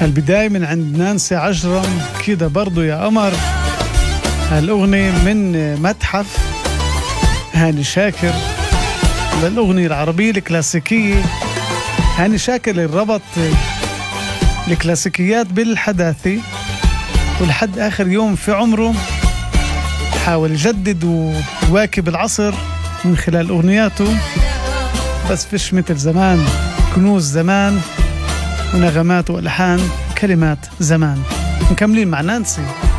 البداية من عند نانسي عجرم كده برضو يا قمر هالأغنية من متحف هاني شاكر للأغنية العربية الكلاسيكية هاني شاكر اللي ربط الكلاسيكيات بالحداثة ولحد آخر يوم في عمره حاول يجدد ويواكب العصر من خلال أغنياته بس فيش مثل زمان كنوز زمان ونغمات والحان كلمات زمان مكملين مع نانسي